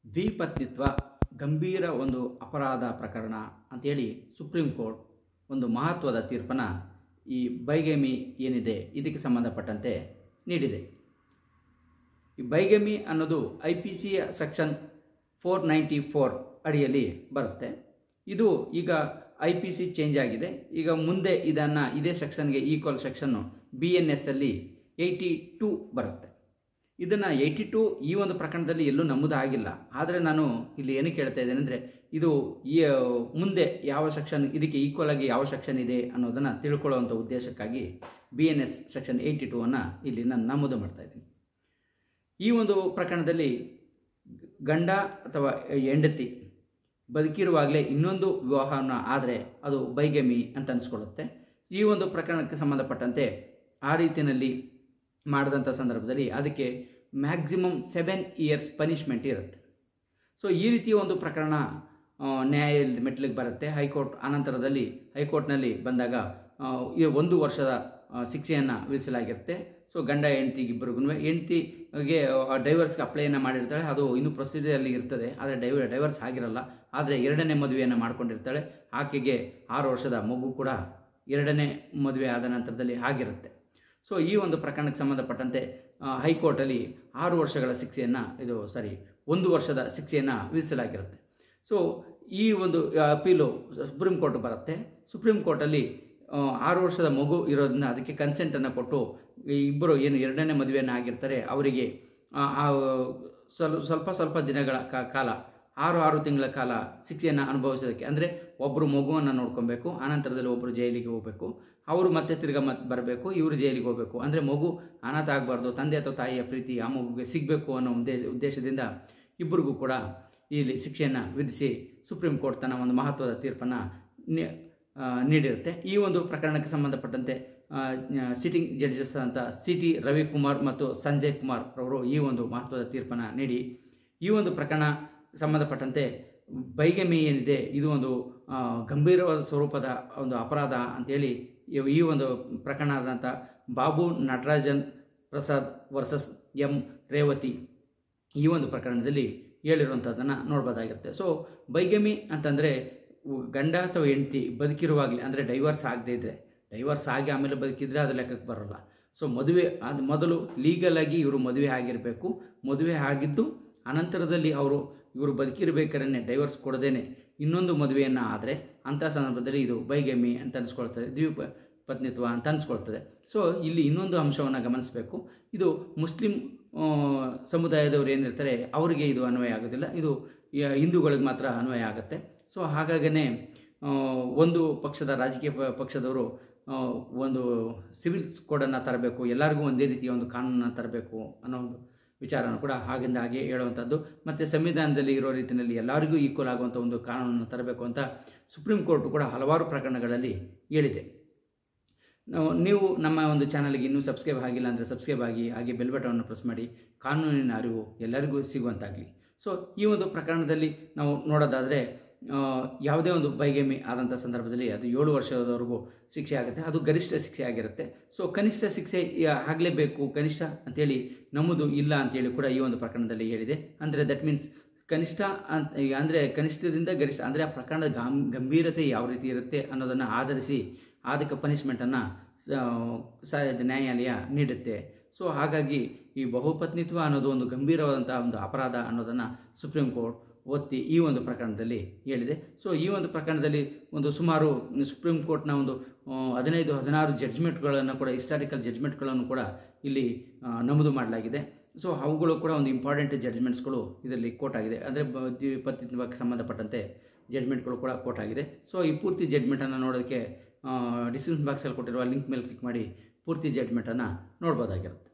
ದ್ವಿಪತ್ನಿತ್ವ ಗಂಭೀರ ಒಂದು ಅಪರಾಧ ಪ್ರಕರಣ ಅಂತೇಳಿ ಸುಪ್ರೀಂ ಕೋರ್ಟ್ ಒಂದು ಮಹತ್ವದ ತೀರ್ಪನ್ನು ಈ ಬೈಗಮಿ ಏನಿದೆ ಇದಕ್ಕೆ ಸಂಬಂಧಪಟ್ಟಂತೆ ನೀಡಿದೆ ಈ ಬೈಗಮಿ ಅನ್ನೋದು ಐ ಪಿ ಸಿಯ ಸೆಕ್ಷನ್ ಫೋರ್ ನೈಂಟಿ ಫೋರ್ ಅಡಿಯಲ್ಲಿ ಬರುತ್ತೆ ಇದು ಈಗ ಐ ಪಿ ಸಿ ಚೇಂಜ್ ಆಗಿದೆ ಈಗ ಮುಂದೆ ಇದನ್ನು ಇದೇ ಸೆಕ್ಷನ್ಗೆ ಈಕ್ವಲ್ ಸೆಕ್ಷನ್ನು ಬಿ ಎನ್ ಎಸ್ ಅಲ್ಲಿ ಏಯ್ಟಿ ಟೂ ಬರುತ್ತೆ ಇದನ್ನು ಏಯ್ಟಿ ಟು ಈ ಒಂದು ಪ್ರಕರಣದಲ್ಲಿ ಎಲ್ಲೂ ನಮೂದು ಆಗಿಲ್ಲ ಆದರೆ ನಾನು ಇಲ್ಲಿ ಏನಕ್ಕೆ ಹೇಳ್ತಾ ಇದ್ದೇನೆ ಅಂದರೆ ಇದು ಈ ಮುಂದೆ ಯಾವ ಸೆಕ್ಷನ್ ಇದಕ್ಕೆ ಈಕ್ವಲ್ ಆಗಿ ಯಾವ ಸೆಕ್ಷನ್ ಇದೆ ಅನ್ನೋದನ್ನು ತಿಳ್ಕೊಳ್ಳುವಂಥ ಉದ್ದೇಶಕ್ಕಾಗಿ B N S section eighty two ಅನ್ನು ಇಲ್ಲಿ ನಾನು ನಮೂದು ಮಾಡ್ತಾ ಇದ್ದೀನಿ ಈ ಒಂದು ಪ್ರಕರಣದಲ್ಲಿ ಗಂಡ ಅಥವಾ ಹೆಂಡತಿ ಬದುಕಿರುವಾಗಲೇ ಇನ್ನೊಂದು ವಿವಾಹವನ್ನು ಆದರೆ ಅದು ಬೈಗಮಿ ಅಂತ ಅನಿಸ್ಕೊಳ್ಳುತ್ತೆ ಈ ಒಂದು ಪ್ರಕರಣಕ್ಕೆ ಸಂಬಂಧಪಟ್ಟಂತೆ ಆ ರೀತಿಯಲ್ಲಿ ಮಾಡಿದಂಥ ಸಂದರ್ಭದಲ್ಲಿ ಅದಕ್ಕೆ ಮ್ಯಾಕ್ಸಿಮಮ್ ಸೆವೆನ್ ಇಯರ್ಸ್ ಪನಿಷ್ಮೆಂಟ್ ಇರುತ್ತೆ ಸೊ ಈ ರೀತಿಯ ಒಂದು ಪ್ರಕರಣ ಆ, ನ್ಯಾಯಾಲಯದ ಮೆಟ್ಲಿಗೆ ಬರುತ್ತೆ ಹೈಕೋರ್ಟ್ ಅನಂತರದಲ್ಲಿ ಹೈಕೋರ್ಟ್ನಲ್ಲಿ ಬಂದಾಗ ಆ, ಈ ಒಂದು ವರ್ಷದ ಆ, ಶಿಕ್ಷೆಯನ್ನು ವಿಧಿಸಲಾಗಿರುತ್ತೆ ಸೊ ಗಂಡ ಹೆಂಡತಿಗಿಬ್ಬರಿಗೂ ಹೆಂಡತಿಗೆ ಡೈವರ್ಸ್ಗೆ ಅಪ್ಲೈಯನ್ನು ಮಾಡಿರ್ತಾಳೆ ಅದು ಇನ್ನೂ ಪ್ರೊಸೀಜರಲ್ಲಿ ಇರ್ತದೆ ಆದರೆ ಡೈವ ಡೈವರ್ಸ್ ಆಗಿರಲ್ಲ ಆದರೆ ಎರಡನೇ ಮದುವೆಯನ್ನು ಮಾಡ್ಕೊಂಡಿರ್ತಾಳೆ ಆಕೆಗೆ ಆರು ವರ್ಷದ ಮಗು ಕೂಡ ಎರಡನೇ ಮದುವೆ ಆದ ನಂತರದಲ್ಲಿ ಆಗಿರುತ್ತೆ ಸೊ ಈ ಒಂದು ಪ್ರಕರಣಕ್ಕೆ ಸಂಬಂಧಪಟ್ಟಂತೆ ಆ, ಹೈಕೋರ್ಟಲ್ಲಿ ಆರು ವರ್ಷಗಳ ಶಿಕ್ಷೆಯನ್ನು ಇದು ಸಾರಿ ಒಂದು ವರ್ಷದ ಶಿಕ್ಷೆಯನ್ನು ವಿಧಿಸಲಾಗಿರುತ್ತೆ ಸೊ ಈ ಒಂದು ಆ, ಅಪೀಲು ಸುಪ್ರೀಂ ಕೋರ್ಟ್ ಬರುತ್ತೆ ಸುಪ್ರೀಂ ಕೋರ್ಟಲ್ಲಿ ಆ, ಆರು ವರ್ಷದ ಮಗು ಇರೋದ್ರಿಂದ ಅದಕ್ಕೆ ಕನ್ಸೆಂಟನ್ನು ಕೊಟ್ಟು ಈ ಇಬ್ಬರು ಏನು ಎರಡನೇ ಮದುವೆಯನ್ನು ಆಗಿರ್ತಾರೆ ಅವರಿಗೆ ಆ, ಆ, ಸ್ವಲ್ಪ ಸ್ವಲ್ಪ ಸ್ವಲ್ಪ ದಿನಗಳ ಕಾ- ಕಾಲ ಆರು ಆರು ತಿಂಗಳ ಕಾಲ ಶಿಕ್ಷೆಯನ್ನು ಅನುಭವಿಸೋದಕ್ಕೆ ಅಂದರೆ ಒಬ್ಬರು ಮಗುವನ್ನು ನೋಡ್ಕೊಬೇಕು ಆನಂತರದಲ್ಲಿ ಒಬ್ಬರು ಜೈಲಿಗೆ ಹೋಗಬೇಕು ಅವರು ಮತ್ತೆ ತಿರ್ಗಾ ಮತ್ತೆ ಬರಬೇಕು ಇವರು ಜೈಲಿಗೆ ಹೋಗಬೇಕು ಅಂದರೆ ಮಗು ಅನಾಥ ಆಗಬಾರ್ದು ತಂದೆ ಅಥವಾ ತಾಯಿಯ ಪ್ರೀತಿ ಆ ಮಗುಗೆ ಸಿಗಬೇಕು ಅನ್ನೋ ಉದ್ದೇಶ ಉದ್ದೇಶದಿಂದ ಇಬ್ಬರಿಗೂ ಕೂಡ ಇಲ್ಲಿ ಶಿಕ್ಷೆಯನ್ನು ವಿಧಿಸಿ ಸುಪ್ರೀಂ ಕೋರ್ಟ್ ತನ್ನ ಒಂದು ಮಹತ್ವದ ತೀರ್ಪನ್ನು ನೀ- ಆ, ನೀಡಿರುತ್ತೆ ಈ ಒಂದು ಪ್ರಕರಣಕ್ಕೆ ಸಂಬಂಧಪಟ್ಟಂತೆ ಸಿಟ್ಟಿಂಗ್ ಜಡ್ಜಸ್ ಅಂತ ಸಿ ಟಿ ರವಿಕುಮಾರ್ ಮತ್ತು ಸಂಜಯ್ ಕುಮಾರ್ ರವರು ಈ ಒಂದು ಮಹತ್ವದ ತೀರ್ಪನ್ನು ನೀಡಿ ಈ ಒಂದು ಪ್ರಕರಣ ಸಂಬಂಧಪಟ್ಟಂತೆ ಬೈಗಮಿ ಏನಿದೆ ಇದು ಒಂದು ಆ, ಗಂಭೀರವಾದ ಸ್ವರೂಪದ ಒಂದು ಅಪರಾಧ ಅಂತೇಳಿ ಈ- ಈ ಒಂದು ಪ್ರಕರಣ ಆದಂಥ ಬಾಬು ನಟರಾಜನ್ ಪ್ರಸಾದ್ ವರ್ಸಸ್ ಎಂ ರೇವತಿ ಈ ಒಂದು ಪ್ರಕರಣದಲ್ಲಿ ಹೇಳಿರುವಂಥದ್ದನ್ನು ನೋಡ್ಬೋದಾಗಿರುತ್ತೆ ಸೊ ಬೈಗಮಿ ಅಂತಂದರೆ ಗಂಡ ಅಥವಾ ಹೆಂಡತಿ ಬದುಕಿರುವಾಗಲೇ ಅಂದರೆ ಡೈವರ್ಸ್ ಆಗದೇ ಇದ್ದರೆ ಡೈವರ್ಸ್ ಆಗಿ ಆಮೇಲೆ ಬದುಕಿದ್ರೆ ಅದು ಲೆಕ್ಕಕ್ಕೆ ಬರೋಲ್ಲ ಸೊ ಮದುವೆ ಅದು ಮೊದಲು ಲೀಗಲಾಗಿ ಇವರು ಮದುವೆ ಆಗಿರಬೇಕು ಮದುವೆ ಆಗಿದ್ದು ಅನಂತರದಲ್ಲಿ ಅವರು ಇವರು ಬದುಕಿರಬೇಕಾದ್ರೆ ಡೈವರ್ಸ್ ಕೊಡದೇನೆ ಇನ್ನೊಂದು ಮದುವೆಯನ್ನು ಆದರೆ ಅಂಥ ಸಂದರ್ಭದಲ್ಲಿ ಇದು ಬೈಗಮಿ ಅಂತ ಅನಿಸ್ಕೊಳ್ತದೆ ದ್ವೀಪ ಪತ್ನಿತ್ವ ಅಂತ ಅನಿಸ್ಕೊಳ್ತದೆ ಸೊ ಇಲ್ಲಿ ಇನ್ನೊಂದು ಅಂಶವನ್ನು ಗಮನಿಸಬೇಕು ಇದು ಮುಸ್ಲಿಂ ಆ, ಸಮುದಾಯದವರು ಏನಿರ್ತಾರೆ ಅವರಿಗೆ ಇದು ಅನ್ವಯ ಆಗೋದಿಲ್ಲ ಇದು ಯ- ಹಿಂದೂಗಳಿಗೆ ಮಾತ್ರ ಅನ್ವಯ ಆಗುತ್ತೆ ಸೊ ಹಾಗಾಗೇ ಒಂದು ಪಕ್ಷದ ರಾಜಕೀಯ ಪ- ಪಕ್ಷದವರು ಆ, ಒಂದು ಸಿವಿಲ್ ಕೋಡನ್ನು ತರಬೇಕು ಎಲ್ಲರಿಗೂ ಒಂದೇ ರೀತಿಯ ಒಂದು ಕಾನೂನನ್ನು ತರಬೇಕು ಅನ್ನೋ ಒಂದು ವಿಚಾರನೂ ಕೂಡ ಹಾಗಿಂದ ಹಾಗೆ ಹೇಳುವಂಥದ್ದು ಮತ್ತು ಸಂವಿಧಾನದಲ್ಲಿ ಇರೋ ರೀತಿಯಲ್ಲಿ ಎಲ್ಲರಿಗೂ ಈಕ್ವಲ್ ಆಗುವಂಥ ಒಂದು ಕಾನೂನನ್ನು ತರಬೇಕು ಅಂತ ಸುಪ್ರೀಂ ಕೋರ್ಟ್ ಕೂಡ ಹಲವಾರು ಪ್ರಕರಣಗಳಲ್ಲಿ ಹೇಳಿದೆ ನಾವು ನೀವು ನಮ್ಮ ಒಂದು ಚಾನಲ್ಗೆ ಇನ್ನೂ ಸಬ್ಸ್ಕ್ರೈಬ್ ಆಗಿಲ್ಲ ಅಂದರೆ ಸಬ್ಸ್ಕ್ರೈಬ್ ಆಗಿ ಹಾಗೆ ಬೆಲ್ ಬಟವನ್ನು ಪ್ರೆಸ್ ಮಾಡಿ ಕಾನೂನಿನ ಅರಿವು ಎಲ್ಲರಿಗೂ ಸಿಗುವಂತಾಗಲಿ ಸೊ ಈ ಒಂದು ಪ್ರಕರಣದಲ್ಲಿ ನಾವು ನೋಡೋದಾದರೆ ಆ, ಯಾವುದೇ ಒಂದು ಬೈಗಮಿ ಆದಂಥ ಸಂದರ್ಭದಲ್ಲಿ ಅದು ಏಳು ವರ್ಷದವರೆಗೂ ಶಿಕ್ಷೆ ಆಗುತ್ತೆ ಅದು ಗರಿಷ್ಠ ಶಿಕ್ಷೆ ಆಗಿರುತ್ತೆ ಸೊ ಕನಿಷ್ಠ ಶಿಕ್ಷೆ ಯಾ- ಆಗಲೇಬೇಕು ಕನಿಷ್ಠ ಅಂತೇಳಿ ನಮ್ಮದು ಇಲ್ಲ ಅಂತೇಳಿ ಕೂಡ ಈ ಒಂದು ಪ್ರಕರಣದಲ್ಲಿ ಹೇಳಿದೆ ಅಂದರೆ ದಟ್ ಮೀನ್ಸ್ ಕನಿಷ್ಠ ಅಂತ ಅಂದರೆ ಕನಿಷ್ಠದಿಂದ ಗರಿಷ್ಠ ಅಂದರೆ ಆ ಪ್ರಕರಣದ ಗಾಂ ಗಂಭೀರತೆ ಯಾವ ರೀತಿ ಇರುತ್ತೆ ಅನ್ನೋದನ್ನು ಆಧರಿಸಿ ಅದಕ್ಕೆ ಪನಿಷ್ಮೆಂಟನ್ನು ಸ ನ್ಯಾಯಾಲಯ ನೀಡುತ್ತೆ ಸೊ ಹಾಗಾಗಿ ಈ ಬಹುಪತ್ನಿತ್ವ ಅನ್ನೋದು ಒಂದು ಗಂಭೀರವಾದಂಥ ಒಂದು ಅಪರಾಧ ಅನ್ನೋದನ್ನು ಸುಪ್ರೀಂ ಕೋರ್ಟ್ ಒತ್ತಿ ಈ ಒಂದು ಪ್ರಕರಣದಲ್ಲಿ ಹೇಳಿದೆ ಸೊ ಈ ಒಂದು ಪ್ರಕರಣದಲ್ಲಿ ಒಂದು ಸುಮಾರು ಸುಪ್ರೀಂ ಕೋರ್ಟ್ನ ಒಂದು ಆ, ಹದಿನೈದು ಹದಿನಾರು ಜಡ್ಜ್ಮೆಂಟ್ಗಳನ್ನು ಕೂಡ ಹಿಸ್ಟಾರಿಕಲ್ ಜಡ್ಜ್ಮೆಂಟ್ಗಳನ್ನು ಕೂಡ ಇಲ್ಲಿ ಆ, ನಮೂದು ಮಾಡಲಾಗಿದೆ ಸೊ ಅವುಗಳು ಕೂಡ ಒಂದು ಇಂಪಾರ್ಟೆಂಟ್ ಜಡ್ಜ್ಮೆಂಟ್ಸ್ಗಳು ಇದರಲ್ಲಿ ಕೋಟ್ ಆಗಿದೆ ಅಂದರೆ ಪತ್ನಿತ್ವಕ್ಕೆ ಸಂಬಂಧಪಟ್ಟಂತೆ ಜಡ್ಜ್ಮೆಂಟ್ಗಳು ಕೂಡ ಕೋಟ್ ಆಗಿದೆ ಸೊ ಈ ಪೂರ್ತಿ ಜಡ್ಜ್ಮೆಂಟನ್ನು ನೋಡೋದಕ್ಕೆ ಡಿಸ್ಕ್ರಿಪ್ಷನ್ ಬಾಕ್ಸಲ್ಲಿ ಕೊಟ್ಟಿರುವ ಲಿಂಕ್ ಮೇಲೆ ಕ್ಲಿಕ್ ಮಾಡಿ ಪೂರ್ತಿ ಜಡ್ಜ್ಮೆಂಟನ್ನು ನೋಡ್ಬೋದಾಗಿರುತ್ತೆ